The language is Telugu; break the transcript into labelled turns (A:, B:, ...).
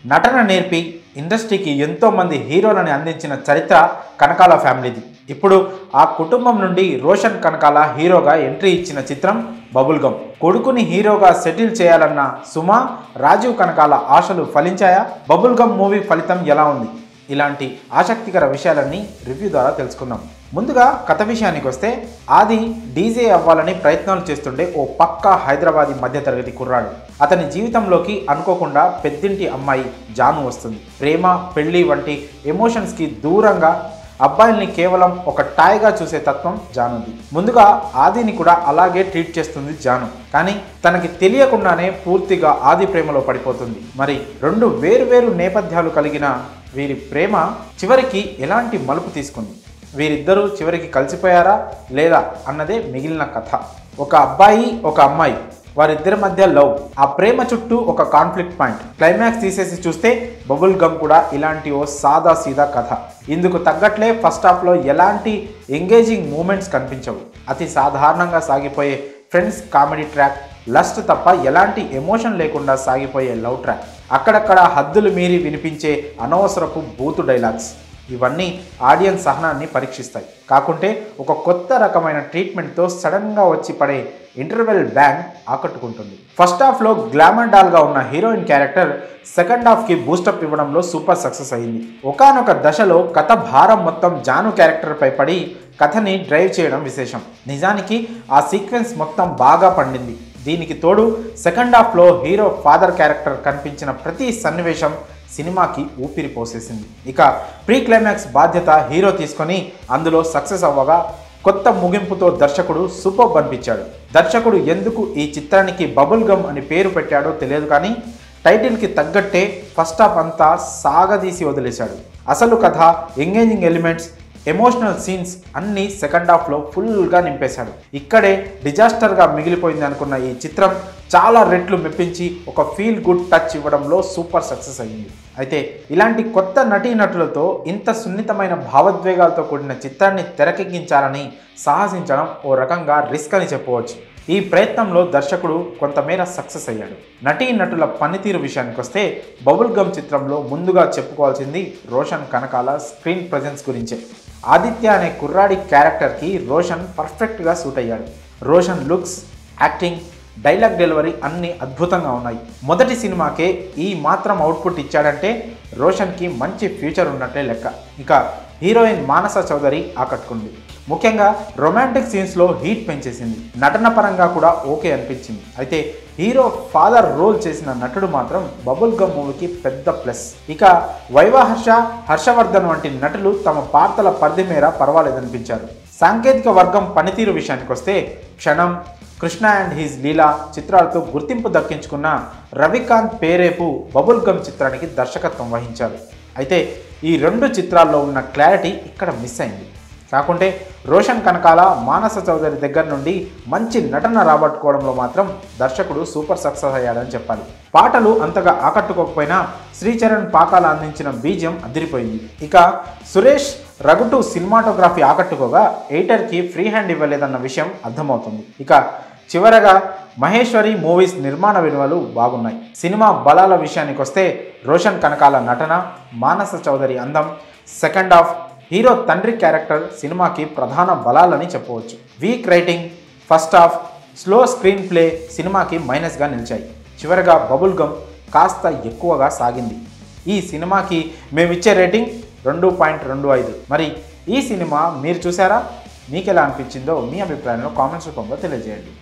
A: నటన నేర్పి ఇండస్ట్రీకి ఎంతో మంది హీరోలని అందించిన చరిత్ర కనకాల ఫ్యామిలీది ఇప్పుడు ఆ కుటుంబం నుండి రోషన్ కనకాల హీరోగా ఎంట్రీ ఇచ్చిన చిత్రం బబుల్ గమ్ కొడుకుని హీరోగా సెటిల్ చేయాలన్న సుమ రాజీవ్ కనకాల ఆశలు ఫలించాయా బబుల్ గమ్ మూవీ ఫలితం ఎలా ఉంది ఇలాంటి ఆసక్తికర విషయాలన్నీ రివ్యూ ద్వారా తెలుసుకుందాం ముందుగా కథ విషయానికి వస్తే ఆది డీజే అవ్వాలని ప్రయత్నాలు చేస్తుండే ఓ పక్కా హైదరాబాదీ మధ్యతరగతి కుర్రాడు అతని జీవితంలోకి అనుకోకుండా పెద్దింటి అమ్మాయి జాను వస్తుంది ప్రేమ పెళ్లి వంటి ఎమోషన్స్కి దూరంగా అబ్బాయిల్ని కేవలం ఒక టాయ్గా చూసే తత్వం జానుది ముందుగా ఆదిని కూడా అలాగే ట్రీట్ చేస్తుంది జాను కానీ తనకి తెలియకుండానే పూర్తిగా ఆది ప్రేమలో పడిపోతుంది మరి రెండు వేరు వేరు నేపథ్యాలు కలిగిన వీరి ప్రేమ చివరికి ఎలాంటి మలుపు తీసుకుంది వీరిద్దరూ చివరికి కలిసిపోయారా లేదా అన్నదే మిగిలిన కథ ఒక అబ్బాయి ఒక అమ్మాయి వారిద్దరి మధ్య లవ్ ఆ ప్రేమ చుట్టూ ఒక కాన్ఫ్లిక్ట్ పాయింట్ క్లైమాక్స్ తీసేసి చూస్తే బబుల్ గమ్ కూడా ఇలాంటి ఓ సాదా సీదా కథ ఇందుకు తగ్గట్లే ఫస్ట్ హాఫ్లో ఎలాంటి ఎంగేజింగ్ మూమెంట్స్ కనిపించవు అతి సాధారణంగా సాగిపోయే ఫ్రెండ్స్ కామెడీ ట్రాక్ లస్ట్ తప్ప ఎలాంటి ఎమోషన్ లేకుండా సాగిపోయే లవ్ ట్రాక్ అక్కడక్కడ హద్దులు మీరి వినిపించే అనవసరపు బూతు డైలాగ్స్ ఇవన్నీ ఆడియన్స్ సహనాన్ని పరీక్షిస్తాయి కాకుంటే ఒక కొత్త రకమైన ట్రీట్మెంట్తో సడన్గా వచ్చి పడే ఇంటర్వెల్ బ్యాంగ్ ఆకట్టుకుంటుంది ఫస్ట్ హాఫ్లో గ్లామర్ డాల్గా ఉన్న హీరోయిన్ క్యారెక్టర్ సెకండ్ హాఫ్కి బూస్టప్ ఇవ్వడంలో సూపర్ సక్సెస్ అయింది ఒకానొక దశలో కథ భారం మొత్తం జాను క్యారెక్టర్పై పడి కథని డ్రైవ్ చేయడం విశేషం నిజానికి ఆ సీక్వెన్స్ మొత్తం బాగా పండింది దీనికి తోడు సెకండ్ హాఫ్లో హీరో ఫాదర్ క్యారెక్టర్ కనిపించిన ప్రతి సన్నివేశం సినిమాకి ఊపిరి పోసేసింది ఇక ప్రీ క్లైమాక్స్ బాధ్యత హీరో తీసుకొని అందులో సక్సెస్ అవ్వగా కొత్త ముగింపుతో దర్శకుడు సూపర్ అనిపించాడు దర్శకుడు ఎందుకు ఈ చిత్రానికి బబుల్ గమ్ అని పేరు పెట్టాడో తెలియదు కానీ టైటిల్కి తగ్గట్టే ఫస్ట్ హాఫ్ అంతా సాగదీసి వదిలేశాడు అసలు కథ ఎంగేజింగ్ ఎలిమెంట్స్ ఎమోషనల్ సీన్స్ అన్నీ సెకండ్ హాఫ్లో ఫుల్గా నింపేశాడు ఇక్కడే డిజాస్టర్గా మిగిలిపోయింది అనుకున్న ఈ చిత్రం చాలా రెట్లు మెప్పించి ఒక ఫీల్ గుడ్ టచ్ ఇవ్వడంలో సూపర్ సక్సెస్ అయ్యింది అయితే ఇలాంటి కొత్త నటీనటులతో ఇంత సున్నితమైన భావోద్వేగాలతో కూడిన చిత్రాన్ని తెరకెక్కించాలని సాహసించడం ఓ రకంగా రిస్క్ అని చెప్పవచ్చు ఈ ప్రయత్నంలో దర్శకుడు కొంతమేర సక్సెస్ అయ్యాడు నటీ నటుల పనితీరు విషయానికి వస్తే బబుల్ గమ్ చిత్రంలో ముందుగా చెప్పుకోవాల్సింది రోషన్ కనకాల స్క్రీన్ ప్రజెన్స్ గురించే ఆదిత్య అనే కుర్రాడి క్యారెక్టర్కి రోషన్ పర్ఫెక్ట్గా సూట్ అయ్యాడు Roshan looks acting dialogue delivery అన్నీ అద్భుతంగా ఉన్నాయి మొదటి సినిమాకే ఈ మాత్రం అవుట్పుట్ ఇచ్చాడంటే రోషన్కి మంచి ఫ్యూచర్ ఉన్నట్లే లెక్క ఇక హీరోయిన్ మానస చౌదరి ఆకట్టుకుంది ముఖ్యంగా రొమాంటిక్ సీన్స్లో హీట్ పెంచేసింది నటన పరంగా కూడా ఓకే అనిపించింది అయితే హీరో ఫాదర్ రోల్ చేసిన నటుడు మాత్రం బబుల్ గమ్ మూవీకి పెద్ద ప్లస్ ఇక వైవాహర్ష హర్షవర్ధన్ వంటి నటులు తమ పాత్రల పరిధి మేర పర్వాలేదనిపించారు సాంకేతిక వర్గం పనితీరు విషయానికి వస్తే క్షణం కృష్ణ అండ్ హీజ్ లీలా చిత్రాలతో గుర్తింపు దక్కించుకున్న రవికాంత్ పేరేపు బబుల్ గమ్ చిత్రానికి దర్శకత్వం వహించారు అయితే ఈ రెండు చిత్రాల్లో ఉన్న క్లారిటీ ఇక్కడ మిస్ అయింది కాకుంటే రోషన్ కనకాల మానస చౌదరి దగ్గర నుండి మంచి నటన రాబట్టుకోవడంలో మాత్రం దర్శకుడు సూపర్ సక్సెస్ అయ్యాడని చెప్పాలి పాటలు అంతగా ఆకట్టుకోకపోయినా శ్రీచరణ్ పాకాల అందించిన బీజం అదిరిపోయింది ఇక సురేష్ రఘుటు సినిమాటోగ్రఫీ ఆకట్టుకోగా ఎయిటర్కి ఫ్రీ హ్యాండ్ ఇవ్వలేదన్న విషయం అర్థమవుతుంది ఇక చివరగా మహేశ్వరి మూవీస్ నిర్మాణ విలువలు బాగున్నాయి సినిమా బలాల విషయానికి వస్తే రోషన్ కనకాల నటన మానస చౌదరి అందం సెకండ్ హాఫ్ హీరో తండ్రి క్యారెక్టర్ సినిమాకి ప్రధాన బలాలని చెప్పవచ్చు weak writing first half slow screenplay సినిమాకి మైనస్గా నిలిచాయి చివరగా బబుల్ గమ్ కాస్త ఎక్కువగా సాగింది ఈ సినిమాకి మేమిచ్చే రేటింగ్ రెండు పాయింట్ రెండు ఐదు మరి ఈ సినిమా మీరు చూసారా మీకు ఎలా అనిపించిందో మీ అభిప్రాయంలో కామెంట్స్ రూపంలో తెలియజేయండి